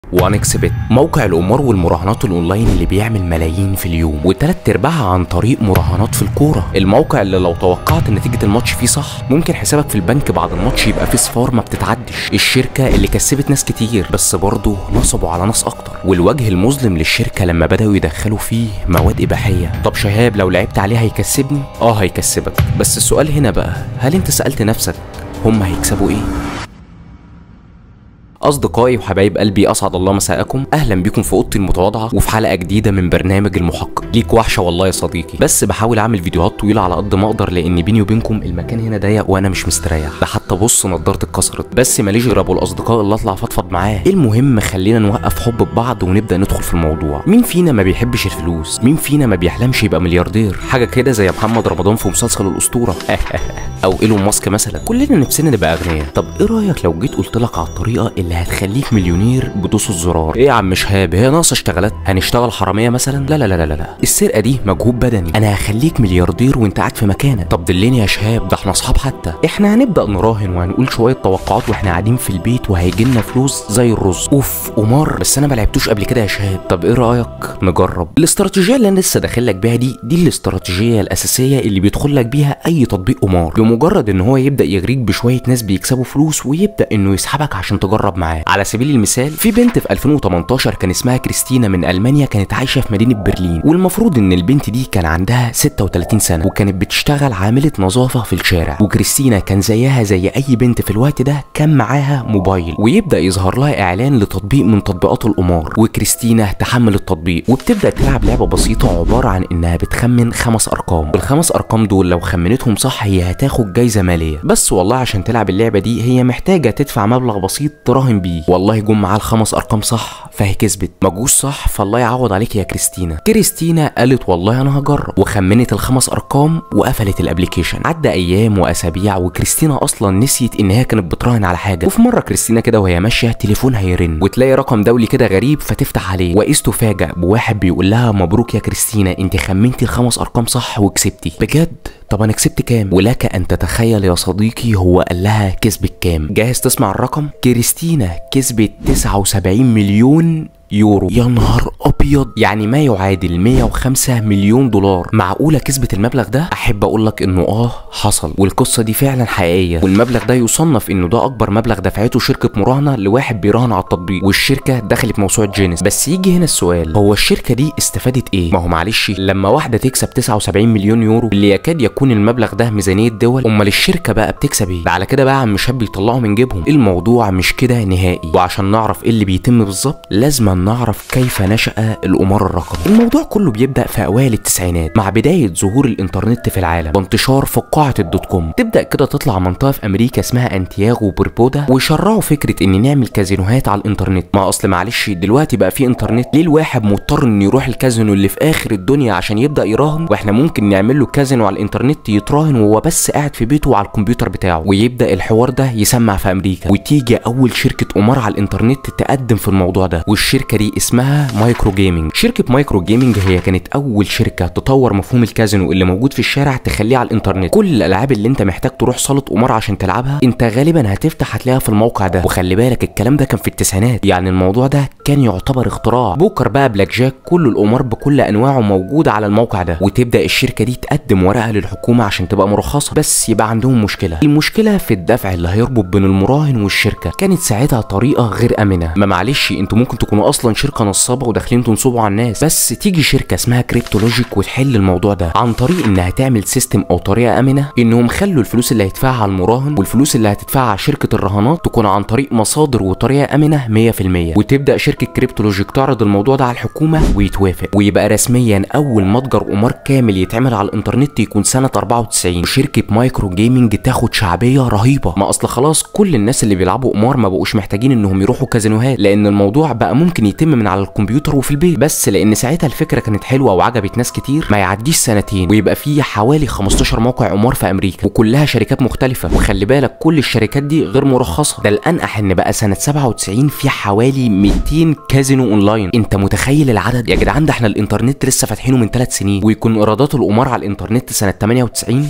وانكس بت موقع القمار والمراهنات الاونلاين اللي بيعمل ملايين في اليوم وتلات ارباعها عن طريق مراهنات في الكوره الموقع اللي لو توقعت نتيجه الماتش فيه صح ممكن حسابك في البنك بعد الماتش يبقى فيه صفار ما بتتعدش الشركه اللي كسبت ناس كتير بس برضه نصبوا على ناس اكتر والوجه المظلم للشركه لما بداوا يدخلوا فيه مواد اباحيه طب شهاب لو لعبت عليه هيكسبني اه هيكسبك بس السؤال هنا بقى هل انت سالت نفسك هم هيكسبوا ايه أصدقائي وحبايب قلبي أسعد الله مساءكم أهلا بكم في أوضتي المتواضعة وفي حلقة جديدة من برنامج المحقق ليك وحشة والله يا صديقي بس بحاول أعمل فيديوهات طويلة على قد ما أقدر لأن بيني وبينكم المكان هنا ضيق وأنا مش مستريح ده حتى بص نضارتي اتكسرت بس ماليش غير أبو الأصدقاء اللي أطلع فضفض معاه المهم خلينا نوقف حب ببعض ونبدأ ندخل في الموضوع مين فينا ما بيحبش الفلوس مين فينا ما بيحلمش يبقى ملياردير حاجة كده زي محمد رمضان في مسلسل الأسطورة أو إيلون ماسك مثلا كلنا نفسنا نبقى أغنياء طب إيه رأيك لو جيت قلت لك على الطريقة اللي هتخليك مليونير مليونير بدوس الزرار ايه يا عم شهاب هي ناقصه اشتغلات هنشتغل حراميه مثلا لا لا لا لا لا السرقه دي مجهود بدني انا هخليك ملياردير وانت قاعد في مكانك طب دلني يا شهاب ده احنا اصحاب حتى احنا هنبدا نراهن وهنقول شويه توقعات واحنا قاعدين في البيت وهيجي لنا فلوس زي الرز اوف قمار بس انا ما لعبتوش قبل كده يا شهاب طب ايه رايك نجرب الاستراتيجيه اللي انا لسه داخل لك بيها دي دي الاستراتيجيه الاساسيه اللي بيدخل لك بيها اي تطبيق قمار بمجرد ان هو يبدا يغريك بشويه ناس بيكسبوا فلوس ويبدا انه يسحبك عشان تجرب معاه على سبيل المثال في بنت في 2018 كان اسمها كريستينا من المانيا كانت عايشه في مدينه برلين والمفروض ان البنت دي كان عندها 36 سنه وكانت بتشتغل عامله نظافه في الشارع وكريستينا كان زيها زي اي بنت في الوقت ده كان معاها موبايل ويبدا يظهر لها اعلان لتطبيق من تطبيقات القمار وكريستينا تحمل التطبيق وبتبدا تلعب لعبه بسيطه عباره عن انها بتخمن خمس ارقام والخمس ارقام دول لو خمنتهم صح هي هتاخد جايزه ماليه بس والله عشان تلعب اللعبه دي هي محتاجه تدفع مبلغ بسيط تراهن بيه والله جم معاها الخمس ارقام صح فهي كسبت ما جوش صح فالله يعوض عليك يا كريستينا كريستينا قالت والله انا هجرب وخمنت الخمس ارقام وقفلت الابليكيشن عدى ايام واسابيع وكريستينا اصلا نسيت ان هي كانت بتراهن على حاجه وفي مره كريستينا كده وهي ماشيه تليفونها يرن وتلاقي رقم دولي كده غريب فتفتح عليه واذ تفاجئ بواحد بيقول لها مبروك يا كريستينا انت خمنتي الخمس ارقام صح وكسبتي بجد طب انا كسبت كام ولك ان تتخيل يا صديقي هو قال لها كسبت كام جاهز تسمع الرقم كريستينا كسبت 79 مليون يورو يا نهار ابيض يعني ما يعادل 105 مليون دولار معقوله كسبت المبلغ ده احب اقول لك انه اه حصل والقصه دي فعلا حقيقيه والمبلغ ده يصنف انه ده اكبر مبلغ دفعته شركه مراهنه لواحد بيراهن على التطبيق والشركه دخلت موسوعه جينيس بس يجي هنا السؤال هو الشركه دي استفادت ايه ما هو معلش لما واحده تكسب 79 مليون يورو اللي يكاد يكون المبلغ ده ميزانيه دول امال الشركه بقى بتكسب ايه ده على كده بقى عم شاب بيطلعوا من جيبهم الموضوع مش كده نهائي وعشان نعرف ايه اللي بيتم بالظبط لازم نعرف كيف نشأ القمار الرقمي الموضوع كله بيبدأ في أوائل التسعينات مع بداية ظهور الإنترنت في العالم وانتشار فقاعة الدوت كوم تبدأ كده تطلع منطقة في أمريكا اسمها أنتياغو وبربودا ويشرعوا فكرة إن نعمل كازينوهات على الإنترنت ما أصل معلش دلوقتي بقى في إنترنت ليه الواحد مضطر إنه يروح الكازينو اللي في آخر الدنيا عشان يبدأ يراهن وإحنا ممكن نعمل له كازينو على الإنترنت يتراهن وهو بس قاعد في بيته على الكمبيوتر بتاعه ويبدأ الحوار ده يسمع في أمريكا وتيجي أول شركة قمار على الإنترنت تقدم في الموضوع ده والشركة دي اسمها مايكرو جيمنج شركه مايكرو جيمنج هي كانت اول شركه تطور مفهوم الكازينو اللي موجود في الشارع تخليه على الانترنت كل الالعاب اللي انت محتاج تروح صاله قمار عشان تلعبها انت غالبا هتفتح هتلاقيها في الموقع ده وخلي بالك الكلام ده كان في التسعينات يعني الموضوع ده كان يعتبر اختراع بوكر بقى بلاك جاك كل القمار بكل انواعه موجوده على الموقع ده وتبدا الشركه دي تقدم ورقه للحكومه عشان تبقى مرخصه بس يبقى عندهم مشكله المشكله في الدفع اللي هيربط بين المراهن والشركه كانت ساعتها طريقه غير امنه ما معلش انتوا ممكن تكونوا اصلا شركه نصابه وداخلين تنصبوا على الناس بس تيجي شركه اسمها كريبتولوجيك وتحل الموضوع ده عن طريق انها تعمل سيستم او طريقه امنه انهم خلوا الفلوس اللي هيدفعها المراهن والفلوس اللي هتدفعها شركه الرهانات تكون عن طريق مصادر وطريقه امنه 100% وتبدا شركه كريبتولوجيك تعرض الموضوع ده على الحكومه ويتوافق ويبقى رسميا اول متجر قمار كامل يتعمل على الانترنت يكون سنه 94 وشركه مايكرو جيمنج تاخد شعبيه رهيبه ما اصل خلاص كل الناس اللي بيلعبوا قمار ما بقوش محتاجين انهم يروحوا كازينوهات لان الموضوع بقى ممكن يتم من على الكمبيوتر وفي البيت بس لان ساعتها الفكره كانت حلوه وعجبت ناس كتير ما يعديش سنتين ويبقى في حوالي 15 موقع قمار في امريكا وكلها شركات مختلفه وخلي بالك كل الشركات دي غير مرخصه ده الانقح ان بقى سنه 97 في حوالي 200 كازينو اونلاين انت متخيل العدد يا جدعان ده احنا الانترنت لسه فاتحينه من 3 سنين ويكون ايرادات القمار على الانترنت سنه 98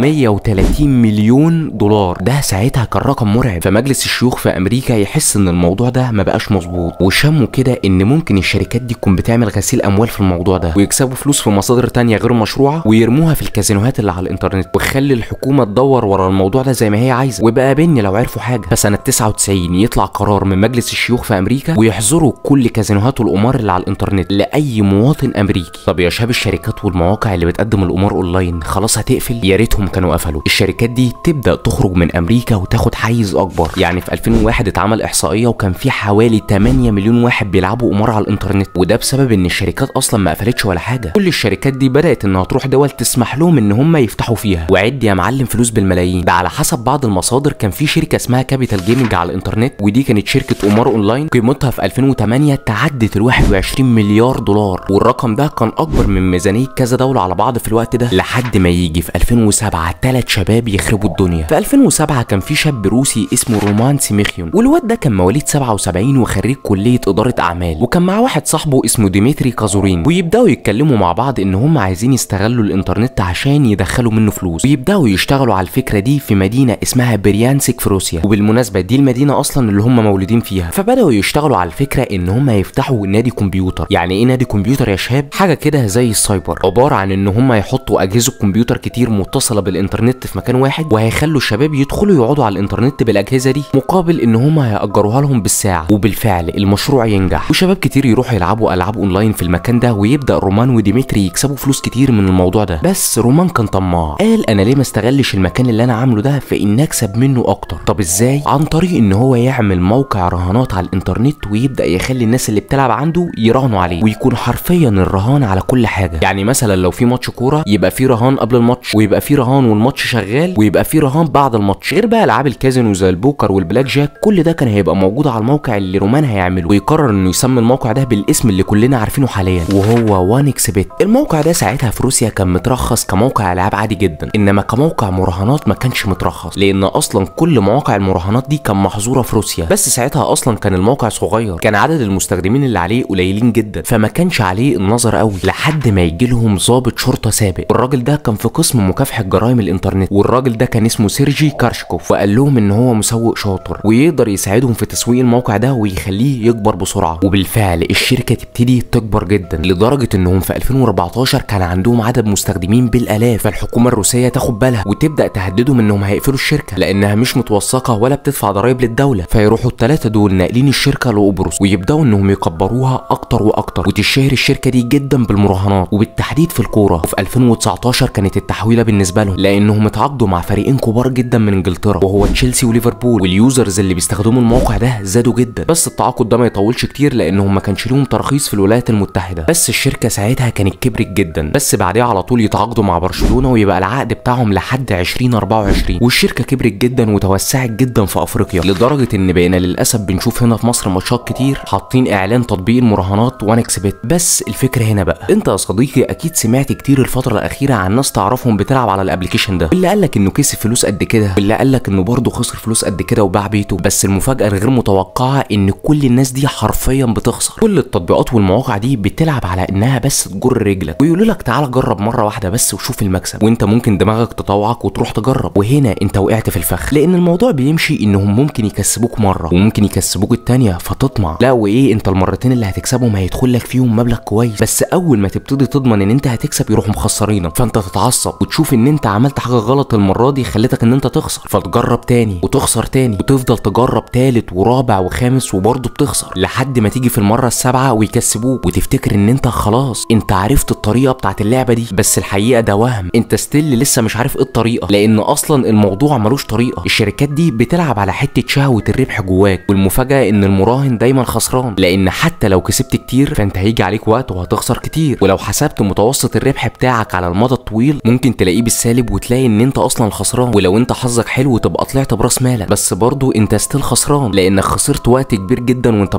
830 مليون دولار ده ساعتها كان رقم مرعب فمجلس الشيوخ في امريكا يحس ان الموضوع ده ما بقاش مظبوط وشموا كده ان ممكن الشركات دي تكون بتعمل غسيل اموال في الموضوع ده ويكسبوا فلوس في مصادر تانية غير مشروعه ويرموها في الكازينوهات اللي على الانترنت ويخلي الحكومه تدور ورا الموضوع ده زي ما هي عايزه ويبقى قابلني لو عرفوا حاجه فسنه 99 يطلع قرار من مجلس الشيوخ في امريكا ويحظروا كل كازينوهات القمار اللي على الانترنت لاي مواطن امريكي طب يا شباب الشركات والمواقع اللي بتقدم القمار اونلاين خلاص هتقفل يا ريتهم كانوا قفلوا الشركات دي تبدا تخرج من امريكا وتاخد حيز اكبر يعني في 2001 اتعمل احصائيه وكان في حوالي 8 مليون واحد بيلعبوا قمار على الانترنت وده بسبب ان الشركات اصلا ما قفلتش ولا حاجه كل الشركات دي بدات انها تروح دول تسمح لهم ان هم يفتحوا فيها وعد يا معلم فلوس بالملايين ده على حسب بعض المصادر كان في شركه اسمها كابيتال جيمنج على الانترنت ودي كانت شركه قمار اونلاين قيمتها في 2008 تعدت ال 21 مليار دولار والرقم ده كان اكبر من ميزانيه كذا دوله على بعض في الوقت ده لحد ما يجي في 2007 ثلاث شباب يخربوا الدنيا في 2007 كان في شاب روسي اسمه رومان سيميخيون والواد ده كان مواليد 77 وخريج كليه اداره اعمال وكان معاه واحد صاحبه اسمه ديمتري كازورين ويبداوا يتكلموا مع بعض ان هم عايزين يستغلوا الانترنت عشان يدخلوا منه فلوس ويبداوا يشتغلوا على الفكره دي في مدينه اسمها بريانسك في روسيا وبالمناسبه دي المدينه اصلا اللي هم مولودين فيها فبداوا يشتغلوا على الفكره ان هم يفتحوا نادي كمبيوتر يعني ايه نادي كمبيوتر يا شباب حاجه كده زي السايبر عباره عن ان هم يحطوا اجهزه كمبيوتر كتير متصله بالانترنت في مكان واحد وهيخلوا الشباب يدخلوا يقعدوا على الانترنت بالاجهزه دي مقابل ان هم هيأجروها لهم بالساعه وبالفعل المشروع ينجح وشباب كتير يروحوا يلعبوا العاب اونلاين في المكان ده ويبدا رومان وديمتري يكسبوا فلوس كتير من الموضوع ده بس رومان كان طماع قال انا ليه ما استغلش المكان اللي انا عامله ده في ان اكسب منه اكتر طب ازاي عن طريق ان هو يعمل موقع رهانات على الانترنت ويبدا يخلي الناس اللي بتلعب عنده يراهنوا عليه ويكون حرفيا الرهان على كل حاجه يعني مثلا لو في ماتش كوره يبقى في رهان قبل الماتش ويبقى في رهان والماتش شغال ويبقى في رهان بعد الماتش غير بقى العاب الكازينو زي البوكر والبلاك جاك كل ده كان هيبقى موجود على الموقع اللي رومان هيعمله ويقرر انه يسمي الموقع ده بالاسم اللي كلنا عارفينه حاليا وهو وان اكس بت الموقع ده ساعتها في روسيا كان مترخص كموقع العاب عادي جدا انما كموقع مراهنات ما كانش مترخص لان اصلا كل مواقع المراهنات دي كان محظوره في روسيا بس ساعتها اصلا كان الموقع صغير كان عدد المستخدمين اللي عليه قليلين جدا فما كانش عليه النظر قوي لحد ما يجي لهم ضابط شرطه سابق والراجل ده كان في قسم مكافحه جرائم الانترنت والراجل ده كان اسمه سيرجي كارشكوف وقال لهم ان هو مسوق شاطر ويقدر يساعدهم في تسويق الموقع ده ويخليه يكبر بسرعه وبالفعل الشركه تبتدي تكبر جدا لدرجه انهم في 2014 كان عندهم عدد مستخدمين بالالاف فالحكومه الروسيه تاخد بالها وتبدا تهددهم انهم هيقفلوا الشركه لانها مش متوثقه ولا بتدفع ضرائب للدوله فيروحوا الثلاثه دول ناقلين الشركه لقبرص ويبداوا انهم يكبروها اكتر واكتر وتشهر الشركه دي جدا بالمراهنات وبالتحديد في الكوره وفي 2019 كانت التحويله بالنسبه لهم لانهم اتعاقدوا مع فريقين كبار جدا من انجلترا وهو تشيلسي وليفربول واليوزرز اللي بيستخدموا الموقع ده زادوا جدا بس التعاقد ده ما يطولش كتير لانهم ما كانش ليهم تراخيص في الولايات المتحده بس الشركه ساعتها كانت كبرت جدا بس بعدها على طول يتعاقدوا مع برشلونه ويبقى العقد بتاعهم لحد 2024 والشركه كبرت جدا وتوسعت جدا في افريقيا لدرجه ان بقينا للاسف بنشوف هنا في مصر ماتشات كتير حاطين اعلان تطبيق المراهنات وان اكسبت بس الفكره هنا بقى انت يا صديقي اكيد سمعت كتير الفتره الاخيره عن ناس تعرفهم بتلعب على الابلكيشن ده اللي قالك انه كسب فلوس قد كده واللي قالك انه برضه خسر فلوس قد كده وباع بيته بس المفاجاه الغير متوقعه ان كل الناس دي حرفيا بتخسر كل التطبيقات والمواقع دي بتلعب على انها بس تجر رجلك ويقولوا لك تعالى جرب مره واحده بس وشوف المكسب وانت ممكن دماغك تطوعك وتروح تجرب وهنا انت وقعت في الفخ لان الموضوع بيمشي انهم ممكن يكسبوك مره وممكن يكسبوك التانيه فتطمع لا وايه انت المرتين اللي هتكسبهم هيدخل لك فيهم مبلغ كويس بس اول ما تبتدي تضمن ان انت هتكسب يروحوا مخسرينك فانت تتعصب وتشوف ان انت عملت حاجه غلط المره دي خلتك ان انت تخسر فتجرب تاني وتخسر تاني وتفضل تجرب تالت ورابع وخامس وبرضه بتخسر لحد ما تيجي في المره السابعه ويكسبوك وتفتكر ان انت خلاص انت عرفت الطريقه بتاعت اللعبه دي بس الحقيقه ده وهم انت ستيل لسه مش عارف ايه الطريقه لان اصلا الموضوع ملوش طريقه الشركات دي بتلعب على حته شهوه الربح جواك والمفاجاه ان المراهن دايما خسران لان حتى لو كسبت كتير فانت هيجي عليك وقت وهتخسر كتير ولو حسبت متوسط الربح بتاعك على المدى الطويل ممكن تلاقيه بالسالب وتلاقي ان انت اصلا خسران ولو انت حظك حلو تبقى طلعت براس مالك بس برضه انت ستيل خسران لانك خسرت وقت كبير جدا وانت بتضيع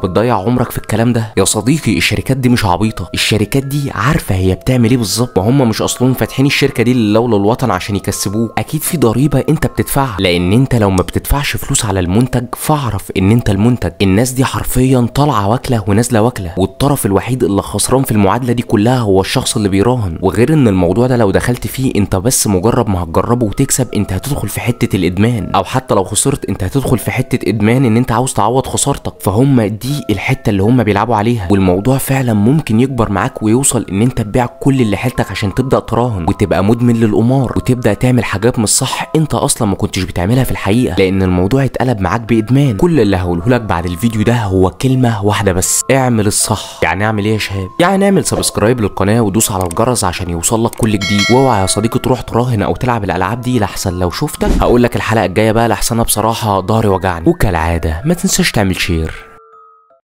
عمرك في الكلام ده يا صديقي الشركات دي مش عبيطه الشركات دي عارفه هي بتعمل ايه بالظبط وهم مش اصلهم فاتحين الشركه دي لولا الوطن عشان يكسبوك اكيد في ضريبه انت بتدفعها لان انت لو ما بتدفعش فلوس على المنتج فاعرف ان انت المنتج الناس دي حرفيا طالعه واكله ونازله واكله والطرف الوحيد اللي خسران في المعادله دي كلها هو الشخص اللي بيراهن وغير ان الموضوع ده لو دخلت فيه انت بس مجرد ما هتجربه وتكسب انت هتدخل في حته الادمان او حتى لو خسرت انت هتدخل في حته ادمان ان انت عاوز تعوض خسارتك فهم دي الحته اللي هم بيلعبوا عليها والموضوع فعلا ممكن يكبر معاك ويوصل ان انت تبيع كل اللي حيلتك عشان تبدا تراهن وتبقى مدمن للقمار وتبدا تعمل حاجات مش صح انت اصلا ما كنتش بتعملها في الحقيقه لان الموضوع اتقلب معاك بادمان كل اللي هقوله لك بعد الفيديو ده هو كلمه واحده بس اعمل الصح يعني اعمل ايه يا شهاب يعني اعمل سبسكرايب للقناه ودوس على الجرس عشان يوصل لك كل جديد واوعى يا صديقي تروح تراهن او تلعب الالعاب دي لحسن لو شفتك هقول لك الحلقه الجايه بقى لحسن أنا بصراحه ضهري وجعني وكالعاده ما تنساش تعمل شير